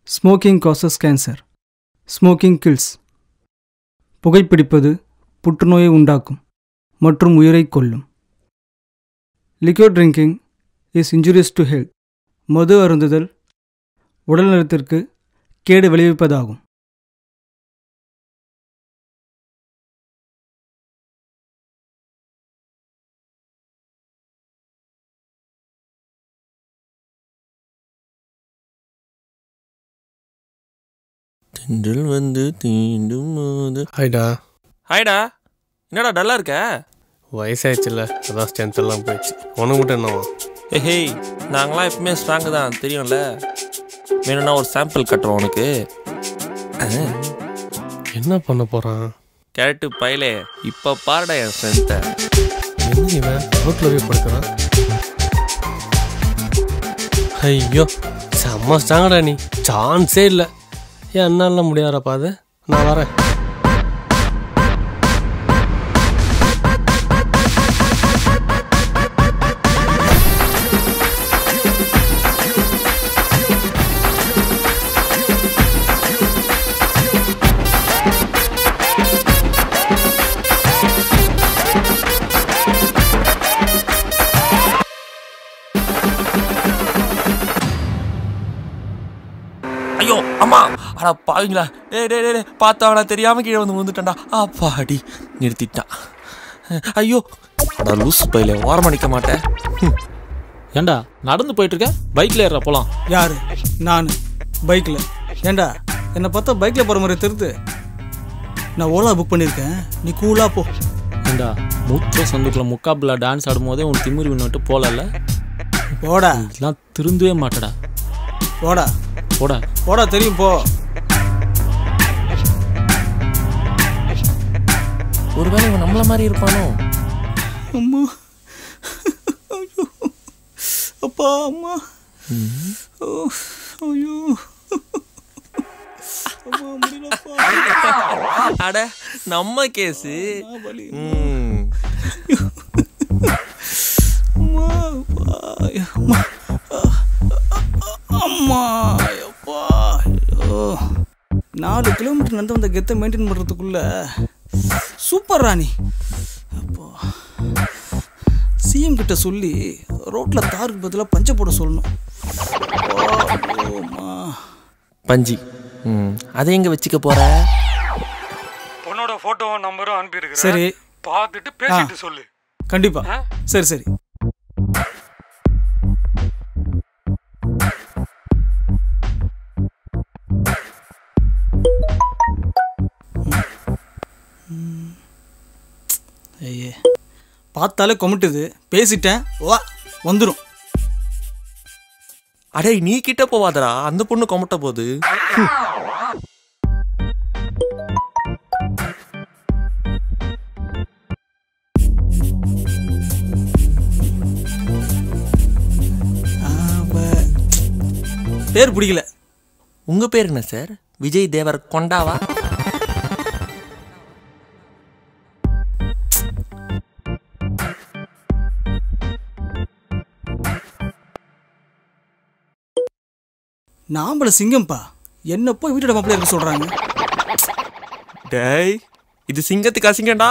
Smoking causes cancer smoking kills புகைப்பிடிப்பது புற்றுநோயை உண்டாக்கும் மற்றும் உயிரை கொல்லும் liquid drinking is injurious to health மது அருந்துதல் உடல் நலத்திற்கு கேடு விளைவிப்பதாகும் தென்றல் வந்து தீண்டும் போது ஹாய்டா ஹாய்டா என்னடா டல்லா இருக்க வயசாயிடுச்சுல அதான் ஸ்ட்ரென்த் எல்லாம் போயிடுச்சு உனக்கு மட்டும் என்னவா ஏ ஹேய் நாங்களாம் எப்பவுமே ஸ்ட்ராங்கு தான் தெரியும்ல வேணும்னா ஒரு சாம்பிள் கட்டுறோம் உனக்கு என்ன பண்ண போகிறான் கேரட்டு பயலே இப்போ பாருடா என் ஸ்ட்ரென்த்தை என்ன இவன் ரோட்டில் போய் படுக்கிறான் ஐயோ செம்ம ஸ்ட்ராங்கடா நீ சான்ஸே இல்லை ஏன் என்னால முடியாதப்பா அது நான் வரேன் ஐயோ அம்மா அடா பாவீங்களா டேய் டேய் டேய், டேய் பார்த்தாங்களா தெரியாம கீழே வந்து விழுந்துட்டேன்டா அப்பாடி நிறுத்திட்டான் ஐயோ அடா லூஸ் பையில ஓரமா நிக்க மாட்டேன் ஹம். ஏண்டா நடந்து போயிட்டு இருக்க பைக்ல ஏற போலாம் யாரு நான் பைக்கில் ஏண்டா என்னை பார்த்தா பைக்கில் போகிற மாதிரி தெரியுது நான் ஓலா புக் பண்ணியிருக்கேன் நீ கூலாக போ ஏண்டா மூச்ச சந்துக்குள்ள முக்காபில் டான்ஸ் ஆடும்போதே உன் திமிரு விண்ணுட்டு போலல்ல போடா இதெல்லாம் திருந்தவே மாட்டடா போடா போடா போடா தெரியும் போ ஒருவேளை இவன் நம்மள மாதிரி இருப்பானோ அம்மா ஐயோ அப்பா அம்மா ஓ, ஐயோ அம்மா முடியலப்பா அட நம்ம கேஸு வலி. ம் அம்மா அப்பா, அம்மா அம்மா அப்பா ஐயோ நாலு கிலோமீட்டர் நடந்து வந்த கெத்தை மெயின்டைன் பண்ணுறதுக்குள்ள சூப்பர் ராணி அப்போ சிஎம் கிட்ட சொல்லி ரோட்டில் தாருக்கு பதிலாக பஞ்சை போட சொல்லணும் அப்பா, அம்மா. பஞ்சி ம் அதை எங்க வச்சுக்க போற பொண்ணோட போட்டோவும் நம்பரும் அனுப்பியிருக்கிறேன் சரி பார்த்துட்டு பேசிட்டு சொல்லு கண்டிப்பா சரி சரி ம். ஐயே பார்த்தாலே கொமிட்டுது பேசிட்டேன் வா வந்துடும் அடே நீ கிட்ட போவாதடா அந்த பொண்ணு கொமட்ட போகுது பேர் பிடிக்கல உங்க பேர் என்ன சார் விஜய் தேவர் கொண்டாவா நாம்பள சிங்கம்பா என்ன போய் வீட்டோட மாப்பிள்ளை இருக்க சொல்றாங்க டேய் இது சிங்கத்துக்கு அசிங்கம்டா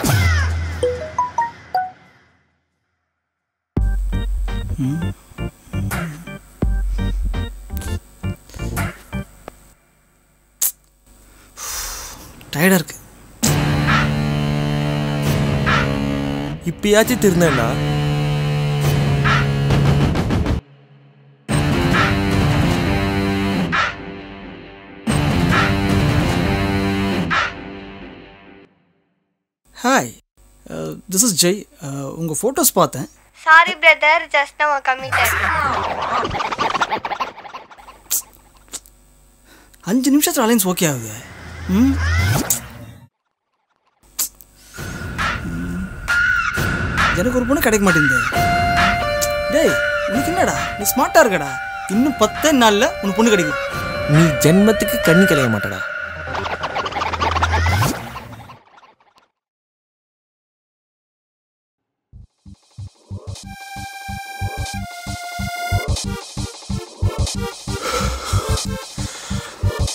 டயர்டா இருக்கு இப்பயாச்சும் திருந்தேன்டா ஹாய் திஸ் இஸ் ஜெய் உங்கள் ஃபோட்டோஸ் பார்த்தேன் Sorry, brother. Just now I committed. அஞ்சு நிமிஷத்தில் அலைன்ஸ் ஓகே ஆகுது ம் ம். எனக்கு ஒரு பொண்ணு கிடைக்க மாட்டேங்குது டேய் உனக்கு என்னடா நீ ஸ்மார்ட்டாக இருக்கடா இன்னும் பத்தே நாளில் உனக்கு பொண்ணு கிடைக்கும் நீ ஜென்மத்துக்கு கண்ணி கலைய மாட்டடா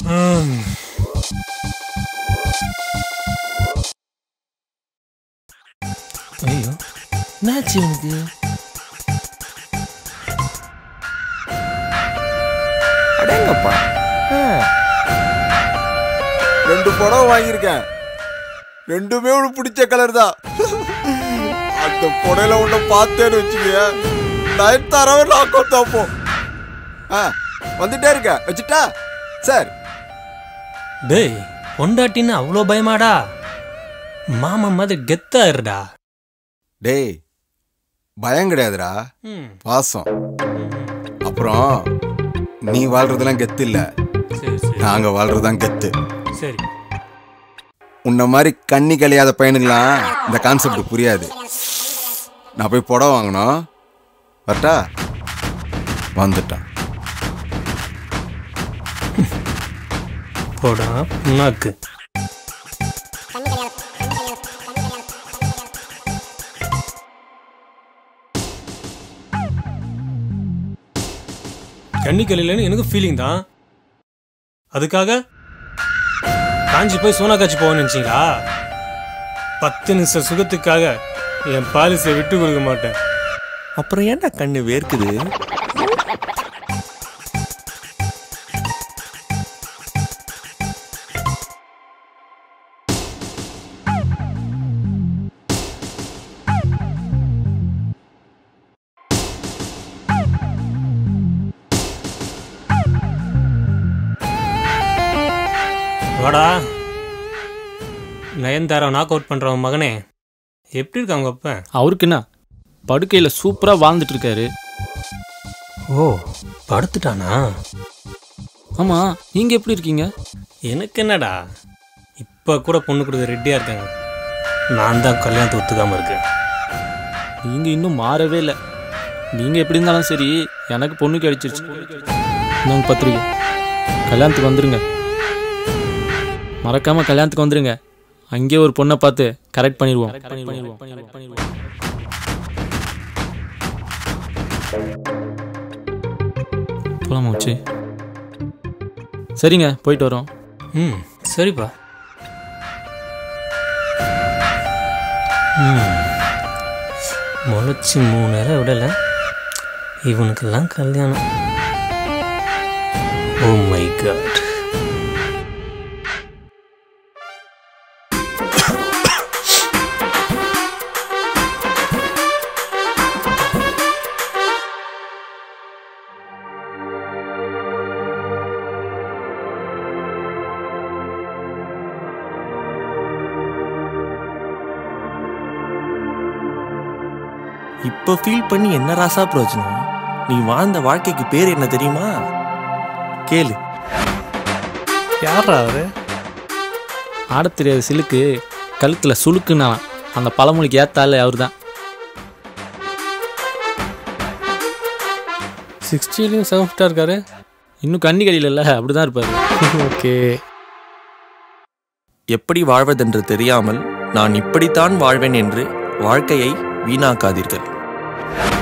ஐயோ என்னாச்சு இவனுக்கு அடேங்கப்பா ஆ, ரெண்டு படம் வாங்கியிருக்கேன் ரெண்டுமே உனக்கு பிடிச்ச கலர் தான் அந்த புடையில உன்னை பார்த்தேன்னு வச்சுக்க நைன் தரவே லாக் அவுட் தாப்போ ஆ வந்துட்டே இருக்க வச்சுட்டா சார் டேய் பொண்டாட்டின்னு அவ்வளோ பயமாடா மாமா மாதிரி கெத்தா இருடா டேய் பயம் கிடையாதுடா ம் பாசம் அப்புறம் நீ வாழ்றதெல்லாம் கெத்து இல்ல சரி சரி நாங்க வாழ்றதுதான் கெத்து சரி உன்ன மாதிரி கண்ணி கழியாத பையனுங்களாம் இந்த கான்செப்ட் புரியாது நான் போய் புடவை வாங்கணும் வரட்டா வந்துட்டான் போடா நாக்கு கண்ணிக்கலையிலன்னு எனக்கு ஃபீலிங் தான் அதுக்காக காஞ்சி போய் சோனா காட்சி போகணும்னு நினச்சிங்களா பத்து நிமிஷம் சுகத்துக்காக என் பாலிசை விட்டு கொடுக்க மாட்டேன் அப்புறம் ஏன்டா கண்ணு வேர்க்குது வாடா நயன்தாரா நாக் அவுட் பண்ணுறவன் மகனே எப்படி இருக்காங்க அப்ப அவருக்கு என்ன படுக்கையில் சூப்பராக வாழ்ந்துட்டு இருக்காரு ஓ படுத்துட்டானா ஆமாம் நீங்கள் எப்படி இருக்கீங்க எனக்கு என்னடா இப்போ கூட பொண்ணு கொடுக்க ரெடியாக இருக்காங்க நான் தான் கல்யாணத்தை ஒத்துக்காமல் இருக்கேன் நீங்கள் இன்னும் மாறவே இல்லை நீங்கள் எப்படி இருந்தாலும் சரி எனக்கு பொண்ணு கிடைச்சிருச்சு இந்தாங்க பத்திரிக்கை கல்யாணத்துக்கு வந்துருங்க மறக்காம கல்யாணத்துக்கு வந்துருங்க அங்கேயே ஒரு பொண்ணை பார்த்து கரெக்ட் பண்ணிடுவோம் போலாமா வச்சு சரிங்க போயிட்டு வரோம் ம் சரிப்பா ம் முளைச்சி மூணு நேரம் விடலை இவனுக்கெல்லாம் கல்யாணம் ஓ மை காட் இப்போ ஃபீல் பண்ணி என்ன ராசா பிரயோஜனம் நீ வாழ்ந்த வாழ்க்கைக்கு பேர் என்ன தெரியுமா கேளு யாரா அவரு ஆடத் தெரியாத சிலுக்கு கழுத்தில் சுளுக்குன்னா அந்த பழமொழிக்கு ஏத்தாலே அவர் தான் சிக்ஸ்டிலையும் செவன்ஃபிட்டாக இருக்காரு இன்னும் கண்ணி கடியில அப்படி தான் இருப்பார் ஓகே எப்படி வாழ்வதென்று தெரியாமல் நான் இப்படித்தான் வாழ்வேன் என்று வாழ்க்கையை வீணாக்காதீர்கள்